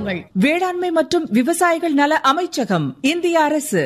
கேளுங்கள் வேளாண்மை மற்றும் விவசாயிகள் நல அமைச்சகம் இந்திய அரசு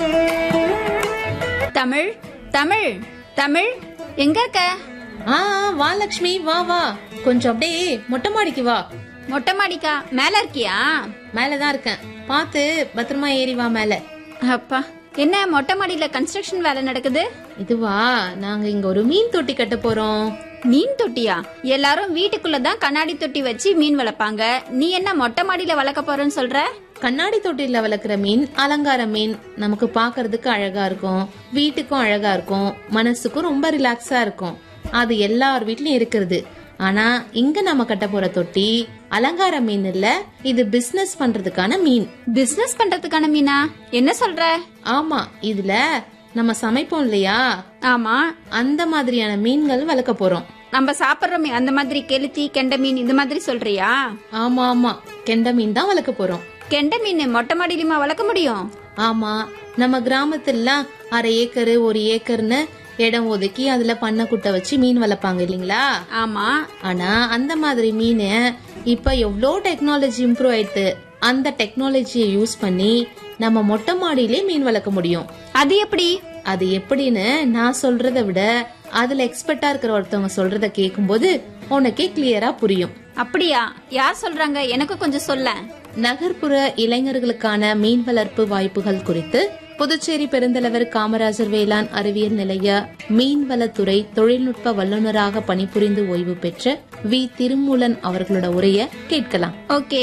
தமிழ் தமிழ் தமிழ் எங்க இருக்க ஆ ஆ, வா லக்ஷ்மி வா வா கொஞ்சம் அப்படியே மொட்டை மாடிக்கு வா மொட்டை மாடிக்கா மேல இருக்கியா மேலதான் இருக்கேன் பார்த்து பத்திரமா ஏறி வா மேல அப்பா என்ன மொட்டை மாடியில கன்ஸ்ட்ரக்ஷன் வேலை நடக்குது இதுவா நாங்க இங்க ஒரு மீன் தொட்டி கட்ட போறோம் மீன் தொட்டியா எல்லாரும் வீட்டுக்குள்ள தான் கண்ணாடி தொட்டி வச்சு மீன் வளர்ப்பாங்க நீ என்ன மொட்டை மாடியில வளர்க்க போறேன்னு சொல்ற கண்ணாடி தொட்டில வளர்க்குற மீன் அலங்கார மீன் நமக்கு பார்க்கிறதுக்கு அழகா இருக்கும் வீட்டுக்கும் அழகா இருக்கும் மனசுக்கும் ரொம்ப ரிலாக்ஸா இருக்கும் அது எல்லார் வீட்லயும் இருக்கிறது ஆனா இங்க நம்ம கட்ட போற தொட்டி அலங்கார மீன் இல்ல இது பிசினஸ் பண்றதுக்கான மீன் பிசினஸ் பண்றதுக்கான மீனா என்ன சொல்ற ஆமா இதுல நம்ம சமைப்போம் இல்லையா ஆமா அந்த மாதிரியான மீன்கள் வளர்க்க போறோம் நம்ம சாப்பிடுறோமே அந்த மாதிரி கெளுத்தி கெண்டை மீன் இந்த மாதிரி சொல்றியா ஆமா ஆமா கெண்டை மீன் தான் வளர்க்க போறோம் கெண்டை மீன் மொட்டை மாடியிலுமா வளர்க்க முடியும் ஆமா நம்ம கிராமத்துலலாம் அரை ஏக்கரு ஒரு ஏக்கர்னு இடம் ஒதுக்கி அதுல பண்ணை குட்டை வச்சு மீன் வளர்ப்பாங்க இல்லைங்களா ஆமா ஆனா அந்த மாதிரி மீன் இப்ப எவ்வளோ டெக்னாலஜி இம்ப்ரூவ் ஆயிடுது அந்த டெக்னாலஜியை யூஸ் பண்ணி நம்ம மொட்டை மாடியிலே மீன் வளர்க்க முடியும் அது எப்படி அது எப்படின்னு நான் சொல்றதை விட அதுல எக்ஸ்பர்ட்டா இருக்கிற ஒருத்தவங்க சொல்றத கேட்கும்போது உனக்கே கிளியரா புரியும் அப்படியா யார் சொல்றாங்க எனக்கு கொஞ்சம் சொல்ல நகர்ப்புற இளைஞர்களுக்கான மீன் வளர்ப்பு வாய்ப்புகள் குறித்து புதுச்சேரி பெருந்தலைவர் காமராஜர் வேளாண் அறிவியல் நிலைய மீன்வளத்துறை தொழில்நுட்ப வல்லுநராக பணிபுரிந்து ஓய்வு பெற்ற வி திருமூலன் அவர்களோட உரைய கேட்கலாம் ஓகே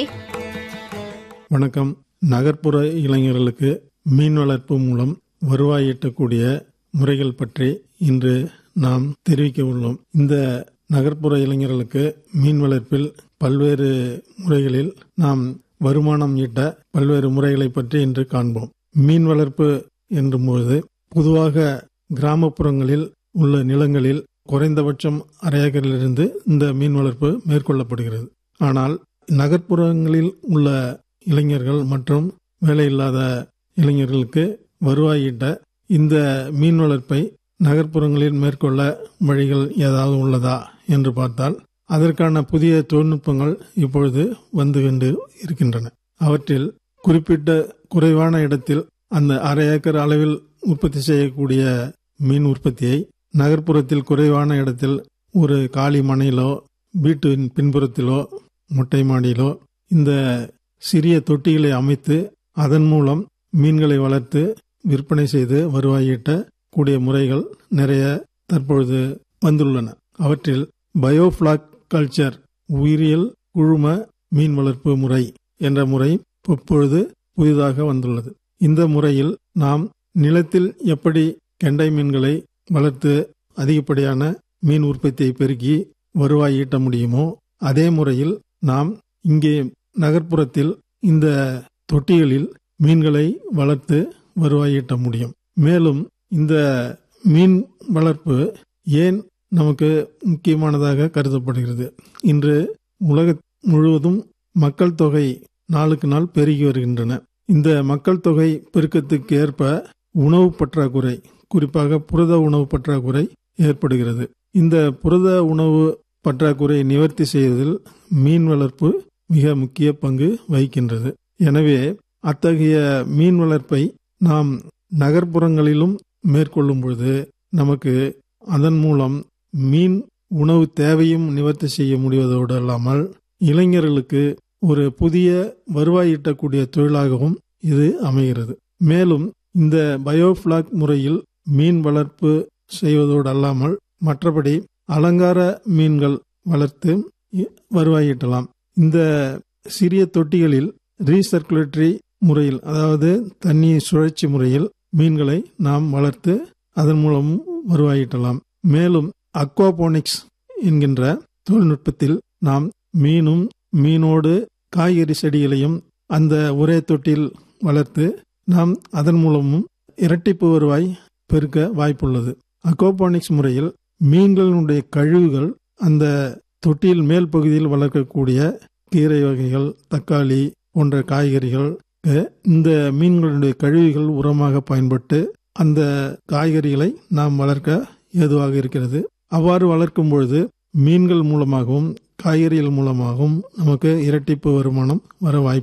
வணக்கம் நகர்ப்புற இளைஞர்களுக்கு மீன் வளர்ப்பு மூலம் வருவாய் ஈட்டக்கூடிய முறைகள் பற்றி இன்று நாம் தெரிவிக்க உள்ளோம் இந்த நகர்ப்புற இளைஞர்களுக்கு மீன் வளர்ப்பில் பல்வேறு முறைகளில் நாம் வருமானம் ஈட்ட பல்வேறு முறைகளை பற்றி இன்று காண்போம் மீன் வளர்ப்பு என்றும்போது பொதுவாக கிராமப்புறங்களில் உள்ள நிலங்களில் குறைந்தபட்சம் அரை ஏக்கரிலிருந்து இந்த மீன் வளர்ப்பு மேற்கொள்ளப்படுகிறது ஆனால் நகர்ப்புறங்களில் உள்ள இளைஞர்கள் மற்றும் வேலையில்லாத இளைஞர்களுக்கு வருவாய் ஈட்ட இந்த மீன் வளர்ப்பை நகர்ப்புறங்களில் மேற்கொள்ள வழிகள் ஏதாவது உள்ளதா என்று பார்த்தால் அதற்கான புதிய தொழில்நுட்பங்கள் இப்பொழுது வந்து கொண்டு இருக்கின்றன அவற்றில் குறிப்பிட்ட குறைவான இடத்தில் அந்த அரை ஏக்கர் அளவில் உற்பத்தி செய்யக்கூடிய மீன் உற்பத்தியை நகர்ப்புறத்தில் குறைவான இடத்தில் ஒரு காலி மனையிலோ வீட்டின் பின்புறத்திலோ மொட்டை மாடியிலோ இந்த சிறிய தொட்டிகளை அமைத்து அதன் மூலம் மீன்களை வளர்த்து விற்பனை செய்து வருவாய் ஈட்ட கூடிய முறைகள் நிறைய தற்பொழுது வந்துள்ளன அவற்றில் பயோஃபிளாக் கல்ச்சர் உயிரியல் குழும மீன் வளர்ப்பு முறை என்ற முறை இப்பொழுது புதிதாக வந்துள்ளது இந்த முறையில் நாம் நிலத்தில் எப்படி கெண்டை மீன்களை வளர்த்து அதிகப்படியான மீன் உற்பத்தியை பெருக்கி வருவாய் ஈட்ட முடியுமோ அதே முறையில் நாம் இங்கே நகர்ப்புறத்தில் இந்த தொட்டிகளில் மீன்களை வளர்த்து வருவாய் ஈட்ட முடியும் மேலும் இந்த மீன் வளர்ப்பு ஏன் நமக்கு முக்கியமானதாக கருதப்படுகிறது இன்று உலக முழுவதும் மக்கள் தொகை நாளுக்கு நாள் பெருகி வருகின்றன இந்த மக்கள் தொகை பெருக்கத்துக்கு ஏற்ப உணவு பற்றாக்குறை குறிப்பாக புரத உணவு பற்றாக்குறை ஏற்படுகிறது இந்த புரத உணவு பற்றாக்குறையை நிவர்த்தி செய்வதில் மீன் வளர்ப்பு மிக முக்கிய பங்கு வகிக்கின்றது எனவே அத்தகைய மீன் வளர்ப்பை நாம் நகர்ப்புறங்களிலும் மேற்கொள்ளும் பொழுது நமக்கு அதன் மூலம் மீன் உணவு தேவையும் நிவர்த்தி செய்ய முடிவதோடு அல்லாமல் இளைஞர்களுக்கு ஒரு புதிய வருவாய் ஈட்டக்கூடிய தொழிலாகவும் இது அமைகிறது மேலும் இந்த பயோஃபிளாக் முறையில் மீன் வளர்ப்பு செய்வதோடு அல்லாமல் மற்றபடி அலங்கார மீன்கள் வளர்த்து இ- வருவாய் ஈட்டலாம் இந்த சிறிய தொட்டிகளில் ரீசர்க்குலேட்டரி முறையில் அதாவது தண்ணி சுழற்சி முறையில் மீன்களை நாம் வளர்த்து அதன் மூலம் வருவாய் ஈட்டலாம் மேலும் அக்வாபோனிக்ஸ் என்கின்ற தொழில்நுட்பத்தில் நாம் மீனும் மீனோடு காய்கறி செடிகளையும் அந்த ஒரே தொட்டியில் வளர்த்து நாம் அதன் மூலமும் இரட்டிப்பு வருவாய் பெருக்க வாய்ப்புள்ளது அக்வாபானிக்ஸ் முறையில் மீன்களினுடைய கழிவுகள் அந்த தொட்டியில் மேல் பகுதியில் வளர்க்கக்கூடிய கீரை வகைகள் தக்காளி போன்ற காய்கறிகள் இந்த மீன்களுடைய கழிவுகள் உரமாக பயன்பட்டு அந்த காய்கறிகளை நாம் வளர்க்க ஏதுவாக இருக்கிறது அவ்வாறு வளர்க்கும் பொழுது மீன்கள் மூலமாகவும் காய்கறிகள் மூலமாகவும் நமக்கு இரட்டிப்பு வருமானம் வர வாய்ப்பு